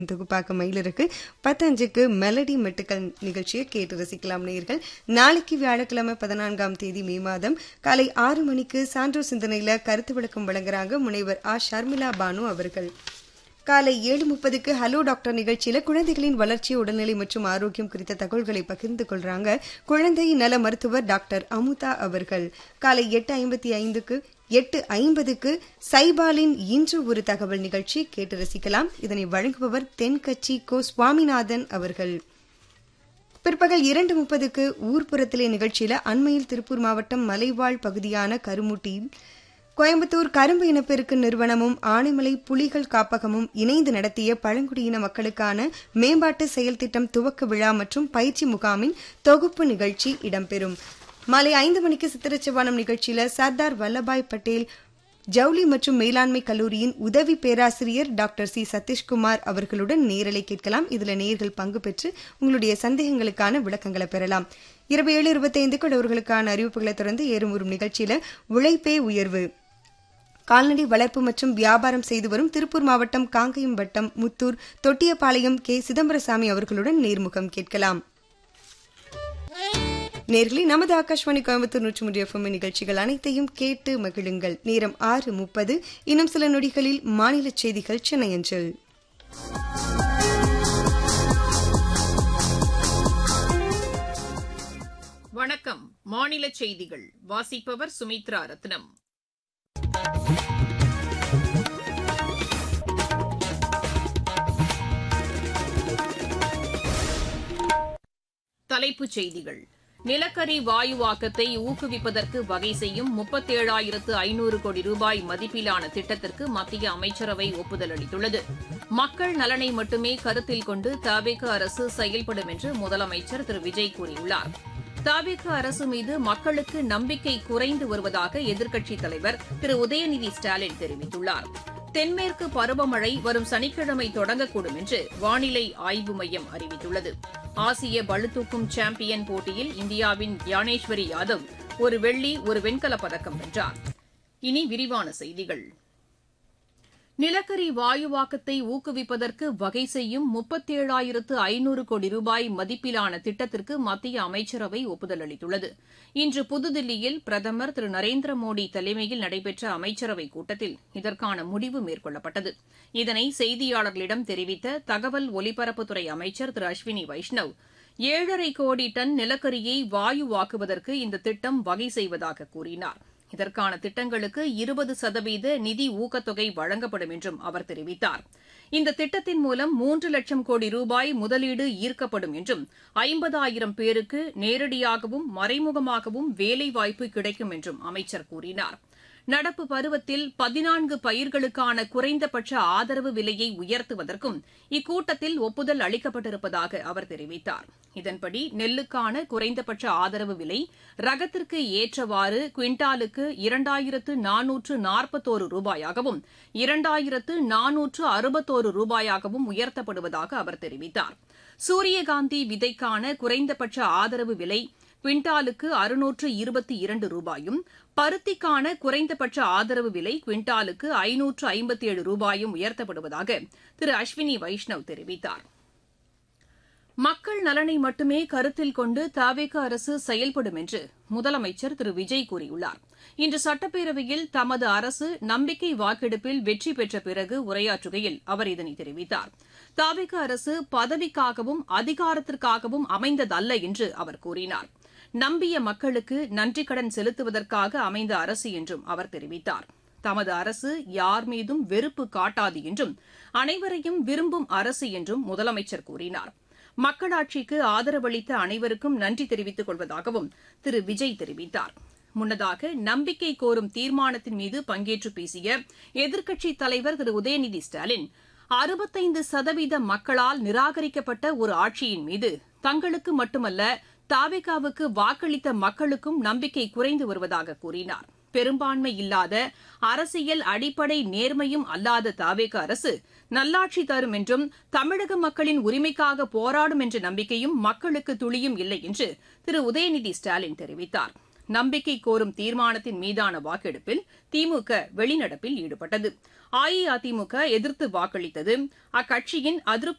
தொகுப்பாக்க மயிலிருக்கு பத்தஞ்சுக்கு melody மெட்டுக்கள் நிகழ்ச்சியை கேட்டு ரசிக்கலாம் நேயர்கள் நாளைக்கு வியாழக்கிழமை பதினான்காம் தேதி மே மாதம் காலை ஆறு மணிக்கு சான்றோ சிந்தனையில கருத்து விளக்கம் வழங்குறாங்க முனைவர் ஆ ஷர்மிளா பானு அவர்கள் காலை ஏழு முப்பதுக்கு ஹலோ டாக்டர் நிகழ்ச்சியில குழந்தைகளின் வளர்ச்சி உடல்நிலை மற்றும் ஆரோக்கியம் குறித்த தகவல்களை பகிர்ந்து கொள்றாங்க குழந்தை நல மருத்துவர் டாக்டர் அமுதா அவர்கள் காலை எட்டு ஐம்பத்தி ஐந்துக்கு எட்டு ஐம்பதுக்கு சைபாலின் இன்று ஒரு தகவல் நிகழ்ச்சி கேட்டு ரசிக்கலாம் இதனை வழங்குபவர் தென்கட்சி கோ சுவாமிநாதன் அவர்கள் பிற்பகல் இரண்டு முப்பதுக்கு ஊர்ப்புறத்திலே நிகழ்ச்சியில அண்மையில் திருப்பூர் மாவட்டம் மலைவாழ் பகுதியான கருமுட்டியில் கோயம்புத்தூர் கரும்பு இனப்பெருக்கு நிறுவனமும் ஆனைமலை புலிகள் காப்பகமும் இணைந்து நடத்திய பழங்குடியின மக்களுக்கான மேம்பாட்டு செயல் திட்டம் துவக்க விழா மற்றும் பயிற்சி முகாமின் தொகுப்பு நிகழ்ச்சி இடம்பெறும் மாலை ஐந்து மணிக்கு சித்திரச்சிவானம் நிகழ்ச்சியில சர்தார் வல்லபாய் பட்டேல் ஜவுளி மற்றும் மேலாண்மை கல்லூரியின் உதவி பேராசிரியர் டாக்டர் சி சதீஷ்குமார் அவர்களுடன் நேரலை கேட்கலாம் இதுல நேர்கள் பங்கு பெற்று உங்களுடைய சந்தேகங்களுக்கான விளக்கங்களை பெறலாம் இருபத்தி ஏழு இருபத்தைந்துக்கு அவர்களுக்கான அறிவிப்புகளை தொடர்ந்து ஏறுமுறும் நிகழ்ச்சியில உழைப்பே உயர்வு கால்நடை வளர்ப்பு மற்றும் வியாபாரம் செய்து வரும் திருப்பூர் மாவட்டம் காங்கயம் வட்டம் முத்தூர் தொட்டியப்பாளையம் கே சிதம்பரசாமி அவர்களுடன் நேர்முகம் கேட்கலாம் நேர்களே நமது ஆகாஷ்வாணி கோயம்புத்தூர் நூற்றி மூன்று எஃப்எம் நிகழ்ச்சிகள் அனைத்தையும் கேட்டு மகிழுங்கள் நேரம் ஆறு முப்பது இன்னும் சில நொடிகளில் மாநில செய்திகள் சென்னையஞ்சல் வணக்கம் மாநில செய்திகள் வாசிப்பவர் சுமித்ரா ரத்னம் தலைப்புச் செய்திகள் நிலக்கரி வாயுவாக்கத்தை ஊக்குவிப்பதற்கு வகை செய்யும் முப்பத்தேழாயிரத்து ஐநூறு கோடி ரூபாய் மதிப்பிலான திட்டத்திற்கு மத்திய அமைச்சரவை ஒப்புதல் அளித்துள்ளது மக்கள் நலனை மட்டுமே கருத்தில் கொண்டு தவிக அரசு செயல்படும் என்று முதலமைச்சர் திரு விஜய் கூறியுள்ளார் தவிக அரசு மீது மக்களுக்கு நம்பிக்கை குறைந்து வருவதாக எதிர்க்கட்சித் தலைவர் திரு உதயநிதி ஸ்டாலின் தெரிவித்துள்ளார் தென்மேற்கு பருவமழை வரும் சனிக்கிழமை தொடங்கக்கூடும் என்று வானிலை ஆய்வு மையம் அறிவித்துள்ளது ஆசிய பளுதூக்கும் சாம்பியன் போட்டியில் இந்தியாவின் யானேஸ்வரி யாதவ் ஒரு வெள்ளி ஒரு வெண்கலப் பதக்கம் வென்றார் இனி விரிவான செய்திகள் நிலக்கரி வாயுவாக்கத்தை ஊக்குவிப்பதற்கு வகை செய்யும் முப்பத்தேழாயிரத்து ஐநூறு கோடி ரூபாய் மதிப்பிலான திட்டத்திற்கு மத்திய அமைச்சரவை ஒப்புதல் அளித்துள்ளது இன்று புதுதில்லியில் பிரதமர் திரு நரேந்திர மோடி தலைமையில் நடைபெற்ற அமைச்சரவைக் கூட்டத்தில் இதற்கான முடிவு மேற்கொள்ளப்பட்டது இதனை செய்தியாளர்களிடம் தெரிவித்த தகவல் ஒலிபரப்புத்துறை அமைச்சர் திரு அஸ்வினி வைஷ்ணவ் ஏழரை கோடி டன் நிலக்கரியை வாயுவாக்குவதற்கு இந்த திட்டம் வகை செய்வதாக கூறினார் இதற்கான திட்டங்களுக்கு இருபது சதவீத நிதி ஊக்கத்தொகை வழங்கப்படும் என்றும் அவர் தெரிவித்தார் இந்த திட்டத்தின் மூலம் மூன்று லட்சம் கோடி ரூபாய் முதலீடு ஈர்க்கப்படும் என்றும் ஐம்பதாயிரம் பேருக்கு நேரடியாகவும் மறைமுகமாகவும் வேலைவாய்ப்பு கிடைக்கும் என்றும் அமைச்சர் கூறினார் நடப்பு பருவத்தில் பதினான்கு பயிர்களுக்கான குறைந்தபட்ச ஆதரவு விலையை உயர்த்துவதற்கும் இக்கூட்டத்தில் ஒப்புதல் அளிக்கப்பட்டிருப்பதாக அவர் தெரிவித்தார் இதன்படி நெல்லுக்கான குறைந்தபட்ச ஆதரவு விலை ரகத்திற்கு ஏற்றவாறு குவிண்டாலுக்கு இரண்டாயிரத்து நானூற்று நாற்பத்தோரு ரூபாயாகவும் இரண்டாயிரத்து நானூற்று அறுபத்தோரு ரூபாயாகவும் உயர்த்தப்படுவதாக அவர் தெரிவித்தார் சூரியகாந்தி விதைக்கான குறைந்தபட்ச ஆதரவு விலை குவிண்டாலுக்கு அறுநூற்று இருபத்தி இரண்டு ரூபாயும் பருத்திக்கான குறைந்தபட்ச ஆதரவு விலை குவிண்டாலுக்கு ஐநூற்று ஐம்பத்தி ஏழு ரூபாயும் உயர்த்தப்படுவதாக திரு அஸ்வினி வைஷ்ணவ் தெரிவித்தார் மக்கள் நலனை மட்டுமே கருத்தில் கொண்டு தவேக அரசு செயல்படும் என்று முதலமைச்சர் திரு விஜய் கூறியுள்ளார் இன்று சட்டப்பேரவையில் தமது அரசு நம்பிக்கை வாக்கெடுப்பில் வெற்றி பெற்ற பிறகு உரையாற்றுகையில் அவர் இதனை தெரிவித்தார் தாவேக அரசு பதவிக்காகவும் அதிகாரத்திற்காகவும் அமைந்ததல்ல என்று அவர் கூறினார் நம்பிய மக்களுக்கு நன்றி கடன் செலுத்துவதற்காக அமைந்த அரசு என்றும் அவர் தெரிவித்தார் தமது அரசு யார் மீதும் வெறுப்பு காட்டாது என்றும் அனைவரையும் விரும்பும் அரசு என்றும் முதலமைச்சர் கூறினார் மக்களாட்சிக்கு ஆதரவளித்த அனைவருக்கும் நன்றி தெரிவித்துக் கொள்வதாகவும் திரு விஜய் தெரிவித்தார் முன்னதாக நம்பிக்கை கோரும் தீர்மானத்தின் மீது பங்கேற்று பேசிய எதிர்க்கட்சித் தலைவர் திரு உதயநிதி ஸ்டாலின் அறுபத்தைந்து சதவீத மக்களால் நிராகரிக்கப்பட்ட ஒரு ஆட்சியின் மீது தங்களுக்கு மட்டுமல்ல தாவேகாவுக்கு வாக்களித்த மக்களுக்கும் நம்பிக்கை குறைந்து வருவதாக கூறினார் பெரும்பான்மை இல்லாத அரசியல் அடிப்படை நேர்மையும் அல்லாத தாவேக அரசு நல்லாட்சி தரும் என்றும் தமிழக மக்களின் உரிமைக்காக போராடும் என்ற நம்பிக்கையும் மக்களுக்கு துளியும் இல்லை என்று திரு உதயநிதி ஸ்டாலின் தெரிவித்தார் நம்பிக்கை கோரும் தீர்மானத்தின் மீதான வாக்கெடுப்பில் திமுக வெளிநடப்பில் ஈடுபட்டது அஇஅதிமுக எதிர்த்து வாக்களித்தது அக்கட்சியின் அதிருப்தி